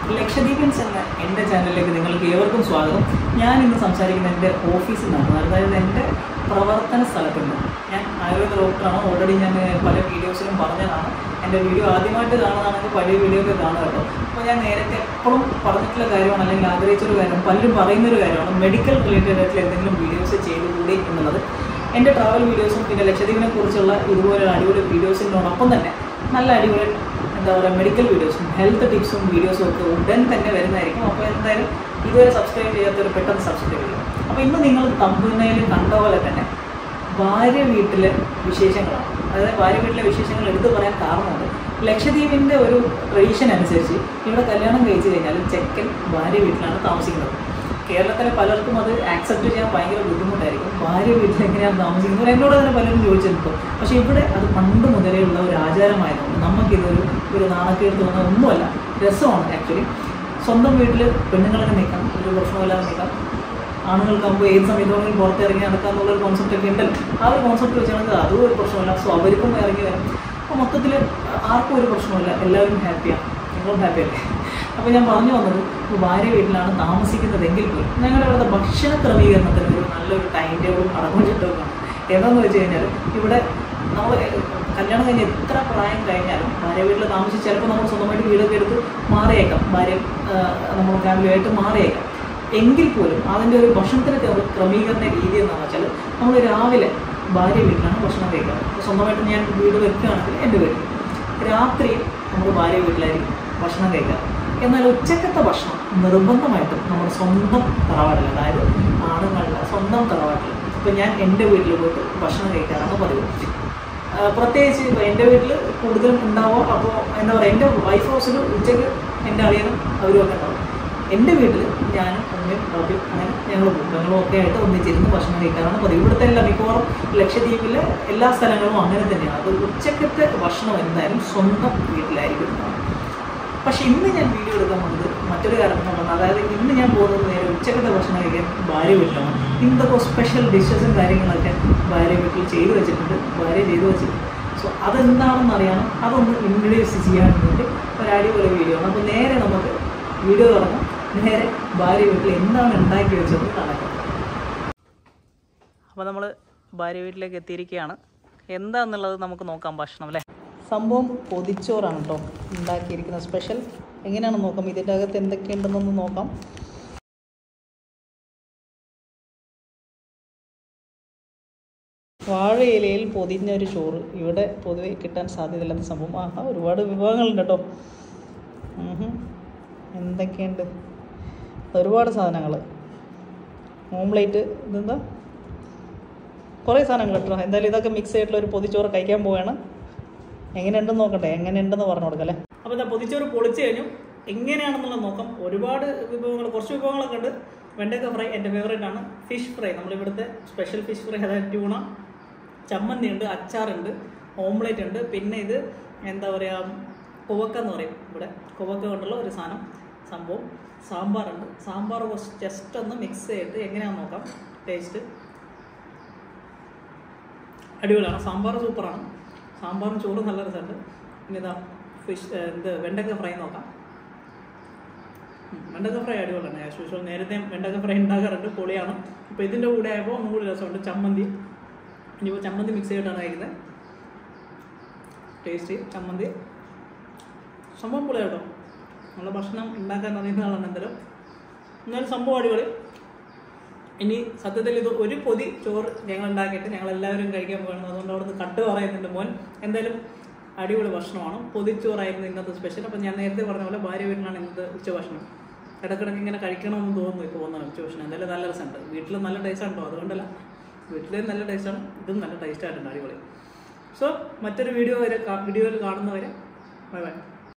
ലക്ഷദ്വീപൻസ് എന്ന എൻ്റെ ചാനലിലേക്ക് നിങ്ങൾക്ക് ഏവർക്കും സ്വാഗതം ഞാൻ ഇന്ന് സംസാരിക്കുന്നത് എൻ്റെ ഓഫീസിൽ നിന്നാണ് അതായത് എൻ്റെ പ്രവർത്തന സ്ഥലത്ത് നിന്ന് ഞാൻ ആയുർവേദ ഡോക്ടറാണ് ഓൾറെഡി ഞാൻ പല വീഡിയോസിലും പറഞ്ഞതാണ് എൻ്റെ വീഡിയോ ആദ്യമായിട്ട് കാണുന്നതാണെങ്കിൽ പഴയ വീഡിയോ ഒക്കെ കാണുക കേട്ടോ അപ്പോൾ ഞാൻ നേരത്തെ എപ്പോഴും പറഞ്ഞിട്ടുള്ള കാര്യമാണ് അല്ലെങ്കിൽ ആഗ്രഹിച്ചൊരു കാര്യം പലരും പറയുന്നൊരു കാര്യമാണ് മെഡിക്കൽ റിലേറ്റഡ് ആയിട്ടുള്ള എന്തെങ്കിലും വീഡിയോസ് ചെയ്തുകൂടി എന്നുള്ളത് എൻ്റെ ട്രാവൽ വീഡിയോസും പിന്നെ ലക്ഷദ്വീപിനെ കുറിച്ചുള്ള ഇതുപോലെ അടിപൊളി വീഡിയോസിനോടൊപ്പം തന്നെ നല്ല അടിപൊളി എന്താ പറയുക മെഡിക്കൽ വീഡിയോസും ഹെൽത്ത് ടിപ്സും വീഡിയോസും ഒക്കെ ഉടൻ തന്നെ വരുന്നതായിരിക്കും അപ്പോൾ എന്തായാലും ഇതുവരെ സബ്സ്ക്രൈബ് ചെയ്യാത്തവർ പെട്ടെന്ന് സബ്സ്ക്രൈബ് ചെയ്യും അപ്പോൾ ഇന്ന് നിങ്ങൾ തമ്പുനയിൽ കണ്ട പോലെ തന്നെ ഭാര്യ വീട്ടിലെ വിശേഷങ്ങളാണ് അതായത് ഭാര്യ വീട്ടിലെ വിശേഷങ്ങൾ എടുത്തു പറയാൻ കാരണമുണ്ട് ലക്ഷദ്വീപിൻ്റെ ഒരു ട്രഡീഷൻ അനുസരിച്ച് ഇവിടെ കല്യാണം കഴിച്ചു കഴിഞ്ഞാൽ ചെക്കൻ ഭാര്യ വീട്ടിലാണ് താമസിക്കുന്നത് കേരളത്തിലെ പലർക്കും അത് ആക്സെപ്റ്റ് ചെയ്യാൻ ഭയങ്കര ബുദ്ധിമുട്ടായിരിക്കും ഭാര്യ വീട്ടിൽ എങ്ങനെയാണ് താമസിക്കുന്നത് എന്നോട് തന്നെ പലരും ചോദിച്ചിട്ടുണ്ട് പക്ഷേ ഇവിടെ അത് പണ്ട് മുതലേ ഉള്ള ഒരു ആചാരമായതുകൊണ്ട് നമുക്കിതൊരു ഒരു നാണക്കേട് തോന്നുന്ന ഒന്നുമല്ല രസമാണ് ആക്ച്വലി സ്വന്തം വീട്ടിൽ പെണ്ണുങ്ങളൊക്കെ നിൽക്കാം ഒരു പ്രശ്നമില്ലാതെ നിൽക്കാം ആണുങ്ങൾക്കാകുമ്പോൾ ഏത് സമയത്തോടെങ്കിലും പുറത്തിറങ്ങി നടക്കാന്നുള്ളൊരു കോൺസെപ്റ്റ് ഒക്കെ ഉണ്ടല്ലോ ആ ഒരു കോൺസെപ്റ്റ് വെച്ചാണെങ്കിൽ അതും ഒരു പ്രശ്നമല്ല സോ അവർക്കും ഇറങ്ങി വരാം അപ്പോൾ മൊത്തത്തിൽ ആർക്കും ഒരു പ്രശ്നമില്ല എല്ലാവരും ഹാപ്പിയാണ് നിങ്ങളും ഹാപ്പി അല്ലേ അപ്പോൾ ഞാൻ പറഞ്ഞു വന്നത് ഇപ്പോൾ ഭാര്യ വീട്ടിലാണ് താമസിക്കുന്നതെങ്കിൽ പോലും ഞങ്ങളുടെ ഇവിടുത്തെ ഭക്ഷണ ക്രമീകരണത്തിന് ഒരു നല്ലൊരു ടൈം ടേബിളും അടങ്ങിച്ചിട്ടൊക്കെയാണ് എന്താണെന്ന് വെച്ച് കഴിഞ്ഞാൽ ഇവിടെ നമ്മൾ കല്യാണം കഴിഞ്ഞ് എത്ര പ്രായം കഴിഞ്ഞാലും ഭാര്യ വീട്ടിൽ താമസിച്ച് ചിലപ്പോൾ നമ്മൾ സ്വന്തമായിട്ട് വീടൊക്കെ എടുത്ത് മാറിയേക്കാം ഭാര്യ നമ്മൾ ഫാമിലിയായിട്ട് മാറിയേക്കാം എങ്കിൽ പോലും അതിൻ്റെ ഒരു ഭക്ഷണത്തിൻ്റെ ക്ര- ക്രമീകരണ രീതി എന്താണെന്ന് വെച്ചാൽ നമ്മൾ രാവിലെ ഭാര്യ വീട്ടിലാണ് ഭക്ഷണം കഴിക്കുക അപ്പോൾ സ്വന്തമായിട്ട് ഞാൻ വീട് വെക്കുകയാണെങ്കിൽ എൻ്റെ വീട്ടിൽ രാത്രി നമ്മൾ ഭാര്യ വീട്ടിലായിരിക്കും ഭക്ഷണം കഴിക്കുക എന്നാൽ ഉച്ചക്കത്തെ ഭക്ഷണം നിർബന്ധമായിട്ടും നമ്മുടെ സ്വന്തം തറവാട്ടിൽ അതായത് ആണുങ്ങളുടെ സ്വന്തം തറവാട്ടിൽ ഇപ്പോൾ ഞാൻ എൻ്റെ വീട്ടിൽ പോയിട്ട് ഭക്ഷണം കഴിക്കാറാണ് പതിവ് ആ, പ്രത്യേകിച്ച് ഇപ്പോൾ എൻ്റെ വീട്ടിൽ കൂടുതലും ഉണ്ടാവുക അപ്പോൾ എന്താ പറയുക എൻ്റെ വൈഫ് ഹൗസിൽ ഉച്ചയ്ക്ക് എൻ്റെ അളിയനും അവരും ഒക്കെ ഉണ്ടാവും എൻ്റെ വീട്ടിൽ ഞാനും അമ്മയും ബാബയും അങ്ങനെ ഞങ്ങൾ ഞങ്ങളും ഒക്കെ ആയിട്ട് ഒന്നിച്ചിരുന്ന് ഭക്ഷണം കഴിക്കാറാണ് പതിവ് ഇവിടുത്തെ എല്ലാ മിക്കവാറും ലക്ഷദ്വീപിലെ എല്ലാ സ്ഥലങ്ങളും അങ്ങനെ തന്നെയാണ് അത് ഉച്ചക്കത്തെ ഭക്ഷണം എന്തായാലും സ്വന്തം വീട്ടിലായിരിക്കും ഉണ്ടാവുക. പക്ഷെ ഇന്ന് ഞാൻ വീഡിയോ എടുക്കാൻ പോകുന്നത് മറ്റൊരു കാരണം കൊണ്ടാണ് അതായത് ഇന്ന് ഞാൻ പോകുന്നത് നേരെ ഉച്ചക്കത്തെ ഭക്ഷണം കഴിക്കാൻ ഭാര്യ വീട്ടിലാണ് ഇന്നൊക്കെ സ്പെഷ്യൽ ഡിഷസും കാര്യങ്ങളൊക്കെ ഭാര്യ വീട്ടിൽ ചെയ്തു വെച്ചിട്ടുണ്ട് ഭാര്യ ചെയ്തു വെച്ചിട്ടുണ്ട് സോ അതെന്താണെന്ന് അറിയാനും അതൊന്ന് ഇൻട്രൊഡ്യൂസ് ചെയ്യാൻ വേണ്ടി ഒരു അടിപൊളി വീഡിയോ ആണ് അപ്പോൾ നേരെ നമുക്ക് വീഡിയോ തുടങ്ങാം നേരെ ഭാര്യ വീട്ടിൽ എന്താണ് ഉണ്ടാക്കി വെച്ചത് നടക്കാം അപ്പോൾ നമ്മൾ ഭാര്യ വീട്ടിലേക്ക് എത്തിയിരിക്കുകയാണ് എന്താണെന്നുള്ളത് നമുക്ക് നോക്കാം ഭക്ഷണം അല്ലേ സംഭവം പൊതിച്ചോറാണ് കേട്ടോ ഉണ്ടാക്കിയിരിക്കുന്ന സ്പെഷ്യൽ എങ്ങനെയാണെന്ന് നോക്കാം ഇതിൻ്റെ അകത്ത് എന്തൊക്കെയുണ്ടെന്നൊന്ന് നോക്കാം വാഴയിലയിൽ പൊതിഞ്ഞ ഒരു ചോറ് ഇവിടെ പൊതുവെ കിട്ടാൻ സാധ്യതയില്ലാത്ത സംഭവം ആഹാ ഒരുപാട് വിഭവങ്ങളുണ്ട് കേട്ടോ ഉഹും. എന്തൊക്കെയുണ്ട് ഒരുപാട് സാധനങ്ങൾ ഓംലേറ്റ് ഇതെന്താ കുറേ സാധനങ്ങൾ കേട്ടോ എന്തായാലും ഇതൊക്കെ മിക്സ് ആയിട്ടുള്ള ഒരു പൊതിച്ചോറ് കഴിക്കാൻ പോവുകയാണ് എങ്ങനെയുണ്ടെന്ന് നോക്കട്ടെ എങ്ങനെയുണ്ടെന്ന് പറഞ്ഞു കൊടുക്കാം അല്ലേ അപ്പോൾ ഇതാ പൊതിച്ചോറ് പൊളിച്ച് കഴിഞ്ഞു എങ്ങനെയാണെന്നുള്ളത് നോക്കാം ഒരുപാട് വിഭവങ്ങൾ കുറച്ച് വിഭവങ്ങളൊക്കെ ഉണ്ട് വെണ്ടക്ക ഫ്രൈ എൻ്റെ ഫേവറേറ്റ് ആണ് ഫിഷ് ഫ്രൈ നമ്മളിവിടുത്തെ സ്പെഷ്യൽ ഫിഷ് ഫ്രൈ അതായത് ട്യൂണ ചമ്മന്തി ഉണ്ട് അച്ചാറുണ്ട് ഓംലേറ്റ് ഉണ്ട് പിന്നെ ഇത് എന്താ പറയുക കുവക്ക എന്ന് പറയും ഇവിടെ കുവക്ക കൊണ്ടുള്ള ഒരു സാധനം സംഭവം സാമ്പാറുണ്ട് സാമ്പാർ കുറച്ച് ജസ്റ്റ് ഒന്ന് മിക്സ് ചെയ്തിട്ട് എങ്ങനെയാണെന്ന് നോക്കാം ടേസ്റ്റ് അടിപൊളിയാണ് സാമ്പാർ സൂപ്പറാണ് സാമ്പാറും ചോറും നല്ല രസമുണ്ട് പിന്നെ ഇതാ ഫിഷ് ഇത് വെണ്ടക്ക ഫ്രൈ നോക്കാം ഉം, വെണ്ടക്ക ഫ്രൈ അടിപൊളിയാണ് ആസ് യൂഷ്വൽ നേരത്തെ വെണ്ടക്ക ഫ്രൈ ഉണ്ടാകാറുണ്ട് പൊളിയാണ് ഇപ്പോൾ ഇതിൻ്റെ കൂടെ ആയപ്പോൾ ഒന്നും കൂടി രസമുണ്ട് ചമ്മന്തി ഇനിയിപ്പോൾ ചമ്മന്തി മിക്സ് ചെയ്തിട്ടാണ് കഴിക്കുന്നത് ടേസ്റ്റ് ചമ്മന്തി സംഭവം പൊളിയാട്ടോ നമ്മളെ ഭക്ഷണം ഉണ്ടാക്കാൻ അറിയുന്ന ആളാണ് എന്തായാലും എന്നാലും സംഭവം അടിപൊളി ഇനി സത്യത്തിൽ ഇത് ഒരു പൊതി ചോറ് ഞങ്ങൾ ഉണ്ടാക്കിയിട്ട് ഞങ്ങൾ എല്ലാവരും കഴിക്കാൻ പോകണം അതുകൊണ്ട് അവിടുന്ന് കട്ട് പറയുന്നുണ്ട് മോൻ എന്തായാലും അടിപൊളി ഭക്ഷണമാണ് പൊതിച്ചോറായിരുന്നു ഇന്നത്തെ സ്പെഷ്യൽ അപ്പം ഞാൻ നേരത്തെ പറഞ്ഞ പോലെ ഭാര്യ വീട്ടിലാണ് ഇന്നത്തെ ഉച്ചഭക്ഷണം ഇടക്കിടക്ക് ഇങ്ങനെ കഴിക്കണമെന്ന് തോന്നുന്നു ഇപ്പോൾ തോന്നുന്നു ഉച്ചഭക്ഷണം എന്തായാലും നല്ല രസമുണ്ട് വീട്ടിൽ നല്ല ടേസ്റ്റ് ഉണ്ടോ അതുകൊണ്ടല്ല വീട്ടിലും നല്ല ടേസ്റ്റാണ് ഇതും നല്ല ടേസ്റ്റ് ആയിട്ടുണ്ട് അടിപൊളി സോ മറ്റൊരു വീഡിയോ വരെ വീഡിയോയിൽ കാണുന്നവരെ ബൈ ബൈ